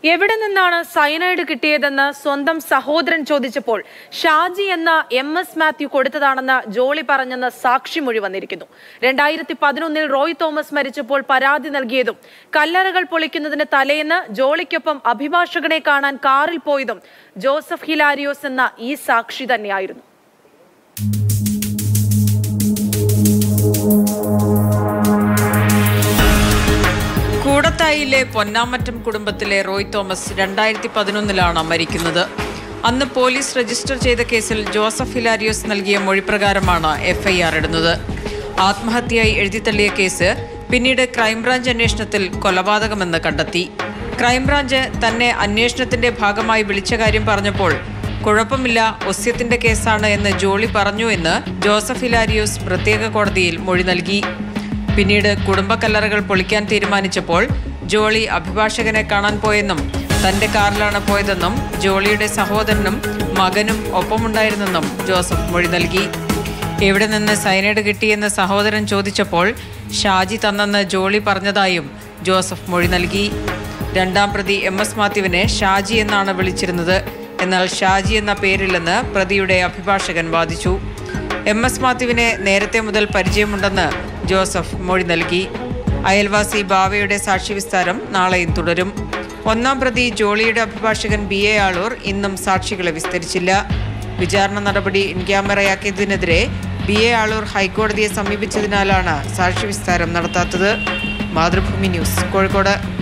എവിടെ നിന്നാണ് സയനൈഡ് കിട്ടിയതെന്ന് സ്വന്തം സഹോദരൻ ചോദിച്ചപ്പോൾ ഷാജി എന്ന എം എസ് മാത്യു കൊടുത്തതാണെന്ന് ജോളി പറഞ്ഞെന്ന് സാക്ഷിമൊഴി വന്നിരിക്കുന്നു രണ്ടായിരത്തി പതിനൊന്നിൽ റോയ് തോമസ് മരിച്ചപ്പോൾ പരാതി നൽകിയതും കല്ലറകൾ പൊളിക്കുന്നതിന് തലേന്ന് ജോളിക്കൊപ്പം അഭിഭാഷകനെ കാണാൻ കാറിൽ പോയതും ജോസഫ് ഹിലാരിയോസ് എന്ന ഈ സാക്ഷി തന്നെയായിരുന്നു കൂടത്തായിലെ പൊന്നാമറ്റം കുടുംബത്തിലെ റോയ് തോമസ് രണ്ടായിരത്തി പതിനൊന്നിലാണ് മരിക്കുന്നത് അന്ന് പോലീസ് രജിസ്റ്റർ ചെയ്ത കേസിൽ ജോസഫ് ഹിലാരിയോസ് നൽകിയ മൊഴിപ്രകാരമാണ് എഫ്ഐആർ ഇടുന്നത് ആത്മഹത്യയായി എഴുതിത്തള്ളിയ കേസ് പിന്നീട് ക്രൈംബ്രാഞ്ച് അന്വേഷണത്തിൽ കൊലപാതകമെന്ന് കണ്ടെത്തി ക്രൈംബ്രാഞ്ച് തന്നെ അന്വേഷണത്തിന്റെ ഭാഗമായി വിളിച്ച കാര്യം പറഞ്ഞപ്പോൾ കുഴപ്പമില്ല ഒസ്യത്തിന്റെ കേസാണ് എന്ന് ജോളി പറഞ്ഞു എന്ന് ജോസഫ് ഹിലാരിയോസ് പ്രത്യേക കോടതിയിൽ മൊഴി നൽകി പിന്നീട് കുടുംബക്കല്ലറകൾ പൊളിക്കാൻ തീരുമാനിച്ചപ്പോൾ ജോളി അഭിഭാഷകനെ കാണാൻ പോയെന്നും തന്റെ കാറിലാണ് പോയതെന്നും ജോളിയുടെ സഹോദരനും മകനും ഒപ്പമുണ്ടായിരുന്നെന്നും ജോസഫ് മൊഴി നൽകി എവിടെ നിന്ന് സൈനൈഡ് കിട്ടിയെന്ന് സഹോദരൻ ചോദിച്ചപ്പോൾ ഷാജി തന്നെന്ന് ജോളി പറഞ്ഞതായും ജോസഫ് മൊഴി നൽകി രണ്ടാം പ്രതി എം എസ് മാത്യുവിനെ ഷാജി എന്നാണ് വിളിച്ചിരുന്നത് എന്നാൽ ഷാജി എന്ന പേരില്ലെന്ന് പ്രതിയുടെ അഭിഭാഷകൻ വാദിച്ചു എം എസ് മാത്യുവിനെ നേരത്തെ മുതൽ പരിചയമുണ്ടെന്ന് ജോസഫ് മൊഴി നൽകി അയൽവാസി ബാവയുടെ സാക്ഷിവിസ്താരം നാളെയും തുടരും ഒന്നാം പ്രതി ജോളിയുടെ അഭിഭാഷകൻ ബി എ ആളൂർ ഇന്നും സാക്ഷികളെ വിസ്തരിച്ചില്ല വിചാരണ നടപടി ഇൻക്യാമറയാക്കിയതിനെതിരെ ബി എ ആളൂർ ഹൈക്കോടതിയെ സമീപിച്ചതിനാലാണ് സാക്ഷിവിസ്താരം നടത്താത്തത് മാതൃഭൂമി ന്യൂസ് കോഴിക്കോട്